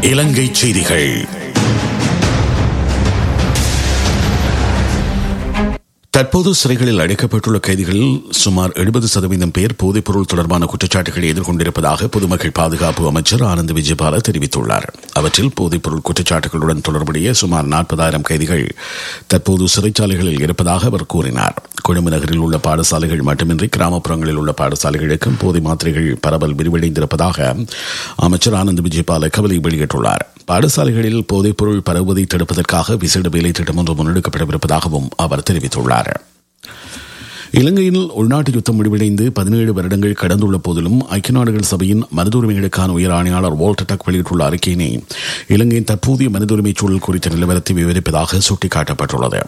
இலங்கை செய்திகள் தற்போது சிறைகளில் அடைக்கப்பட்டுள்ள கைதிகளில் சுமார் எழுபது சதவீதம் பேர் போதைப்பொருள் தொடர்பான குற்றச்சாட்டுகளை எதிர்கொண்டிருப்பதாக பொதுமக்கள் பாதுகாப்பு அமைச்சர் ஆனந்த் விஜயபால தெரிவித்துள்ளார் அவற்றில் போதைப்பொருள் குற்றச்சாட்டுகளுடன் தொடர்புடைய சுமார் நாற்பதாயிரம் கைதிகள் தற்போது சிறைச்சாலைகளில் இருப்பதாக அவர் கூறினார் கொழும்பு நகரில் உள்ள பாடசாலைகள் மட்டுமின்றி கிராமப்புறங்களில் உள்ள பாடசாலைகளுக்கும் போதை மாத்திரைகள் பரவல் விரிவடைந்திருப்பதாக அமைச்சர் ஆனந்த் விஜயபால கவலை வெளியிட்டுள்ளார் பாடசாலைகளில் போதைப்பொருள் பரவுவதை தடுப்பதற்காக விசேட வேலை திட்டம் ஒன்று முன்னெடுக்கப்படவிருப்பதாகவும் அவர் தெரிவித்துள்ளார் இலங்கையில் உள்நாட்டு யுத்தம் முடிவடைந்து பதினேழு வருடங்கள் கடந்துள்ள போதிலும் ஐக்கிய நாடுகள் சபையின் மனித உரிமைகளுக்கான உயர் ஆணையாளர் வால்டர் டக் வெளியிட்டுள்ள அறிக்கையினை இலங்கையின் தற்போதைய மனித உரிமை சூழல் குறித்த நிலவரத்தை விவரிப்பதாக சுட்டிக்காட்டப்பட்டுள்ளது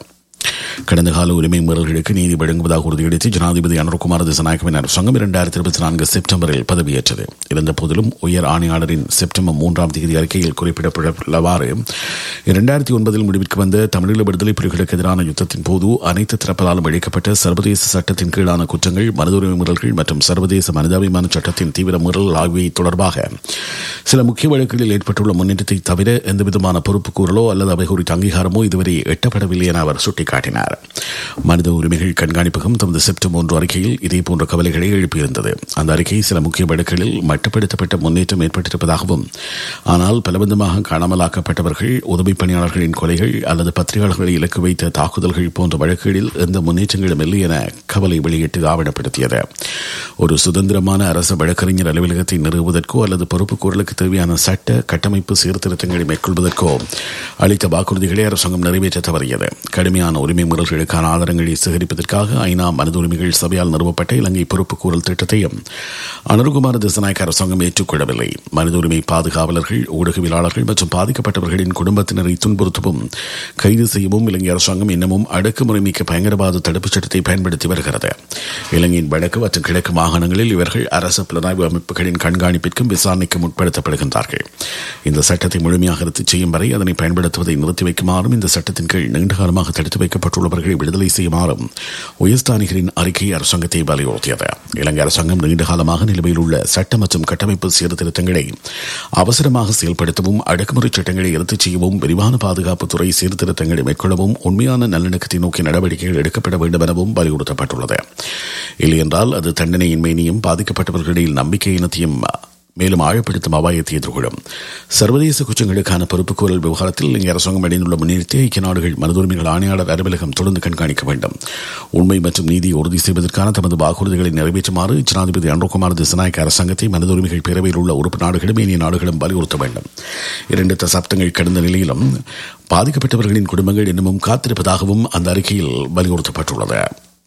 கடந்த கால உரிமை மீறல்களுக்கு நீதி வழங்குவதாக உறுதியளித்து ஜனாதிபதி அனுர்குமார் திசநாயகவின் அரசாங்கம் இரண்டாயிரத்தி இருபத்தி நான்கு செப்டம்பரில் பதவியேற்றது இருந்த போதிலும் உயர் ஆணையாளரின் செப்டம்பர் மூன்றாம் தேதி அறிக்கையில் குறிப்பிடப்பட்டுள்ளவாறு இரண்டாயிரத்தி ஒன்பதில் முடிவிற்கு வந்த தமிழீழ விடுதலை புலிகளுக்கு எதிரான யுத்தத்தின் போது அனைத்து தரப்பதாலும் அளிக்கப்பட்ட சர்வதேச சட்டத்தின் கீழான குற்றங்கள் மனித உரிமை மீறல்கள் மற்றும் சர்வதேச மனிதாபிமான சட்டத்தின் தீவிர மீறல் ஆகியவை தொடர்பாக சில முக்கிய வழக்குகளில் ஏற்பட்டுள்ள முன்னேற்றத்தை தவிர எந்தவிதமான பொறுப்புக்கூறலோ அல்லது அவை குறித்த அங்கீகாரமோ இதுவரை எட்டப்படவில்லை என அவர் சுட்டிக்காட்டினார் மனித உரிமைகள் கண்காணிப்பகம் தமது செப்டம்பர் ஒன்று அறிக்கையில் இதேபோன்ற கவலைகளை எழுப்பியிருந்தது அந்த அறிக்கை சில முக்கிய வழக்குகளில் மட்டுப்படுத்தப்பட்ட முன்னேற்றம் ஏற்பட்டிருப்பதாகவும் ஆனால் பலவந்தமாக காணாமலாக்கப்பட்டவர்கள் உதவி பணியாளர்களின் கொலைகள் அல்லது பத்திரிகையாளர்களை இலக்கு வைத்த தாக்குதல்கள் போன்ற வழக்குகளில் எந்த முன்னேற்றங்களும் இல்லை என கவலை வெளியிட்டு ஆவணப்படுத்தியது ஒரு சுதந்திரமான அரசு வழக்கறிஞர் அலுவலகத்தை நிறுவுவதற்கோ அல்லது பொறுப்புக்கூறலுக்கு தேவையான சட்ட கட்டமைப்பு சீர்திருத்தங்களை மேற்கொள்வதற்கோ அளித்த வாக்குறுதிகளை அரசாங்கம் நிறைவேற்ற தவறியது கடுமையான உரிமை மீறல்களுக்கான ஆதாரங்களை சேகரிப்பதற்காக ஐநா மனித உரிமைகள் சபையால் நிறுவப்பட்ட இலங்கை பொறுப்புக்கூறல் திட்டத்தையும் அனுர்குமார் திசநாயக்க அரசாங்கம் ஏற்றுக்கொள்ளவில்லை மனித உரிமை பாதுகாவலர்கள் ஊடகவியலாளர்கள் மற்றும் பாதிக்கப்பட்டவர்களின் குடும்பத்தினரை துன்புறுத்தவும் கைது செய்யவும் இலங்கை அரசாங்கம் இன்னமும் அடக்குமுறை மிக்க பயங்கரவாத தடுப்புச் சட்டத்தை பயன்படுத்தி வருகிறது இலங்கையின் வடக்கு மற்றும் கிழக்கு மாகாணங்களில் இவர்கள் அரசு புலனாய்வு அமைப்புகளின் கண்காணிப்பிற்கும் விசாரணைக்கும் உட்படுத்தப்படுகின்றார்கள் இந்த சட்டத்தை முழுமையாக ரத்து செய்யும் வரை அதனை பயன்படுத்துவதை நிறுத்தி வைக்குமாறும் இந்த சட்டத்தின் கீழ் நீண்டகாலமாக தடுத்து வைக்கப்பட்டுள்ளவர்களை விடுதலை செய்யுமாறும் உயர்ஸ்தானிகரின் அறிக்கை அரசாங்கத்தை வலியுறுத்தியது இலங்கை அரசாங்கம் நீண்டகாலமாக நிலுவையில் உள்ள சட்ட மற்றும் கட்டமைப்பு சீர்திருத்தங்களை அவசரமாக செயல்படுத்தவும் அடக்குமுறை சட்டங்களை ரத்து செய்யவும் விரிவான பாதுகாப்புத்துறை சீர்திருத்தங்களை மேற்கொள்ளவும் உண்மையான நல்லிணக்கத்தை நோக்கி நடவடிக்கைகள் எடுக்கப்பட வேண்டும் எனவும் வலியுறுத்தப்பட்டுள்ளது இல்லையென்றால் அது தண்டனையின்மையினையும் பாதிக்கப்பட்டவர்களிடையில் நம்பிக்கை இனத்தையும் மேலும் ஆழப்படுத்தும் அபாயத்தை எதிர்கொள்ளும் சர்வதேச குற்றங்களுக்கான பொறுப்புக்கூறல் விவகாரத்தில் இலங்கை அரசாங்கம் அடைந்துள்ள முன்னேற்றத்தை ஐக்கிய நாடுகள் மனித உரிமைகள் ஆணையாளர் அலுவலகம் தொடர்ந்து கண்காணிக்க வேண்டும் உண்மை மற்றும் நீதியை உறுதி செய்வதற்கான தமது வாக்குறுதிகளை நிறைவேற்றுமாறு ஜனாதிபதி அனுகுமார் திசநாயக்க அரசாங்கத்தை மனித உரிமைகள் பேரவையில் உள்ள உறுப்பு நாடுகளும் ஏனைய நாடுகளும் வலியுறுத்த வேண்டும் இரண்டு தசாப்தங்கள் கடந்த நிலையிலும் பாதிக்கப்பட்டவர்களின் குடும்பங்கள் இன்னமும் காத்திருப்பதாகவும் அந்த அறிக்கையில் வலியுறுத்தப்பட்டுள்ளது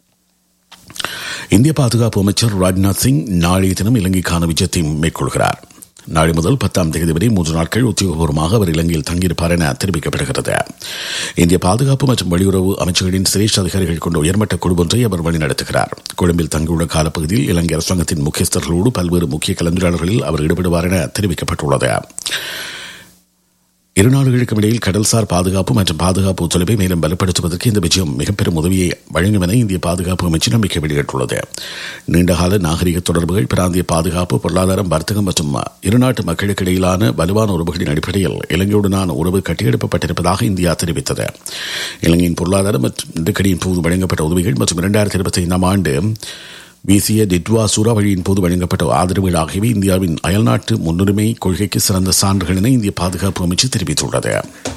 இந்திய பாதுகாப்பு அமைச்சர் ராஜ்நாத் சிங் நாளைய தினம் இலங்கைக்கான விஜயத்தை மேற்கொள்கிறார் நாளை முதல் பத்தாம் தேதி வரை மூன்று நாட்கள் உத்தியோகபூர்வமாக அவர் இலங்கையில் தங்கியிருப்பார் என தெரிவிக்கப்படுகிறது இந்திய பாதுகாப்பு மற்றும் வெளியுறவு அமைச்சர்களின் சிரேஷ்ட அதிகாரிகள் கொண்ட உயர்மட்ட குழு ஒன்றை அவர் வழிநடத்துகிறார் கொழும்பில் தங்கியுள்ள காலப்பகுதியில் இலங்கை அரசாங்கத்தின் முக்கியஸ்தர்களோடு பல்வேறு முக்கிய கலந்துரையாடல்களில் அவர் ஈடுபடுவார் என தெரிவிக்கப்பட்டுள்ளது இரு நாடுகளுக்கும் இடையில் கடல்சார் பாதுகாப்பு மற்றும் பாதுகாப்பு ஒத்துழைப்பை மேலும் பலப்படுத்துவதற்கு இந்த விஜயம் மிகப்பெரும் உதவியை வழங்கும் என இந்திய பாதுகாப்பு அமைச்சு நம்பிக்கை வெளியிட்டுள்ளது நீண்டகால நாகரிக தொடர்புகள் பிராந்திய பாதுகாப்பு பொருளாதாரம் வர்த்தகம் மற்றும் இருநாட்டு மக்களுக்கு இடையிலான வலுவான உறவுகளின் அடிப்படையில் இலங்கையுடனான உறவு கட்டியெழுப்பப்பட்டிருப்பதாக இந்தியா தெரிவித்தது இலங்கையின் பொருளாதாரம் மற்றும் நெருக்கடியின் போது வழங்கப்பட்ட உதவிகள் மற்றும் இரண்டாயிரத்தி இருபத்தி ஐந்தாம் ஆண்டு வீசிய டிட்வா சூறாவளியின் போது வழங்கப்பட்ட ஆதரவுகள் ஆகியவை இந்தியாவின் அயல்நாட்டு முன்னுரிமை கொள்கைக்கு சிறந்த சான்றுகள் என இந்திய பாதுகாப்பு அமைச்சு தெரிவித்துள்ளது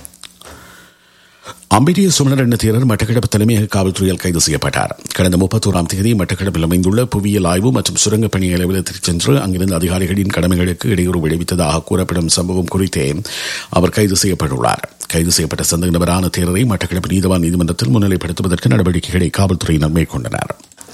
அம்பிடிய சுமணர் என்ற தேரர் மட்டக்களப்பு தலைமையக காவல்துறையால் கைது செய்யப்பட்டார் கடந்த முப்பத்தோராம் தேதி மட்டக்களப்பில் அமைந்துள்ள புவியியல் ஆய்வு மற்றும் சுரங்கப் பணி அலுவலகத்திற்கு சென்று அங்கிருந்த அதிகாரிகளின் கடமைகளுக்கு இடையூறு விளைவித்ததாக கூறப்படும் சம்பவம் குறித்தே அவர் கைது செய்யப்பட்டுள்ளார் கைது செய்யப்பட்ட சந்தக நபரான தேரரை மட்டக்களப்பு நீதவான் நீதிமன்றத்தில் முன்னிலைப்படுத்துவதற்கு நடவடிக்கைகளை காவல்துறையினர் மேற்கொண்டனர்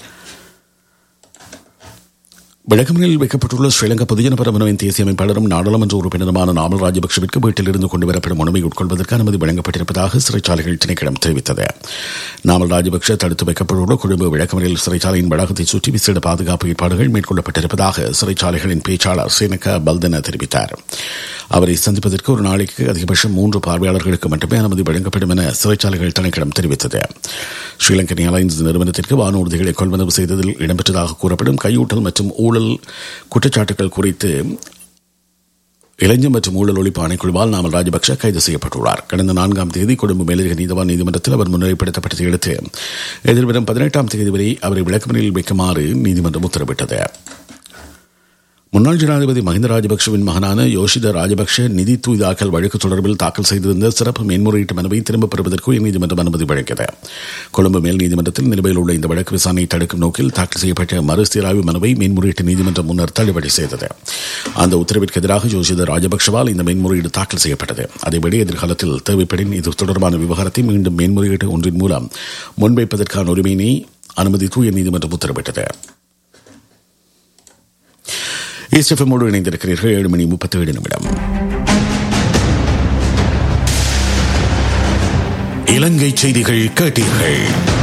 விளக்கமனில் வைக்கப்பட்டுள்ள ஸ்ரீலங்கா பொதுஜன பரமனவின் தேசிய அமைப்பாளரும் நாடாளுமன்ற உறுப்பினருமான நாமல் ராஜபக்சவிற்கு வீட்டிலிருந்து கொண்டு வரப்படும் உணவை உட்கொள்வதற்கு அனுமதி வழங்கப்பட்டிருப்பதாக சிறைச்சாலைகள் திணைக்களம் தெரிவித்தது நாமல் ராஜபக்ச தடுத்து வைக்கப்பட்டுள்ள கொழும்பு விளக்கமனில் சிறைச்சாலையின் வளாகத்தை சுற்றி விசேட பாதுகாப்பு ஏற்பாடுகள் மேற்கொள்ளப்பட்டிருப்பதாக சிறைச்சாலைகளின் பேச்சாளர் சேனகா பல்தன தெரிவித்தார் அவரை சந்திப்பதற்கு ஒரு நாளைக்கு அதிகபட்சம் மூன்று பார்வையாளர்களுக்கு மட்டுமே அனுமதி வழங்கப்படும் என சிறைச்சாலைகள் திணைக்களம் தெரிவித்தது ஸ்ரீலங்கன் ஏர்லைன்ஸ் நிறுவனத்திற்கு வானூர்திகளை கொள்வனவு செய்ததில் இடம்பெற்றதாக கூறப்படும் கையூட்டல் மற்றும் ஊழல் குற்றச்சாட்டுகள் குறித்து இளைஞர் மற்றும் ஊழல் ஒழிப்பு ஆணைக்குழுவால் நாமல் ராஜபக்ஷ கைது செய்யப்பட்டுள்ளார் கடந்த நான்காம் தேதி கொழும்பு மேலதிக நீதவான் நீதிமன்றத்தில் அவர் முன்னிலைப்படுத்தப்பட்டதை அடுத்து எதிர்வரும் பதினெட்டாம் தேதி வரை அவரை விளக்கமறியில் வைக்குமாறு நீதிமன்றம் உத்தரவிட்டது முன்னாள் ஜனாதிபதி மஹிந்த ராஜபக்சவின் மகனான யோஷித ராஜபக்ஷ நிதி தூய்தாக்கல் வழக்கு தொடர்பில் தாக்கல் செய்திருந்த சிறப்பு மேன்முறையீட்டு மனுவை திரும்பப் பெறுவதற்கு உயர்நீதிமன்றம் அனுமதி வழங்கியது கொழும்பு மேல் நீதிமன்றத்தில் நிலுவையில் உள்ள இந்த வழக்கு விசாரணையை தடுக்கும் நோக்கில் தாக்கல் செய்யப்பட்ட மறுசீராய்வு மனுவை மேன்முறையீட்டு நீதிமன்றம் முன்னர் தள்ளுபடி செய்தது அந்த உத்தரவிற்கு எதிராக யோஷித ராஜபக்ஷவால் இந்த மேன்முறையீடு தாக்கல் செய்யப்பட்டது அதேபடி எதிர்காலத்தில் தேவைப்படின் இது தொடர்பான விவகாரத்தை மீண்டும் மேன்முறையீட்டு ஒன்றின் மூலம் முன்வைப்பதற்கான உரிமையினை அனுமதித்து உயர்நீதிமன்றம் உத்தரவிட்டது இஸ்எஃப்எம்மோடு இணைந்திருக்கிறீர்கள் ஏழு மணி முப்பத்தி ஏழு நிமிடம் இலங்கை செய்திகள் கேட்டீர்கள்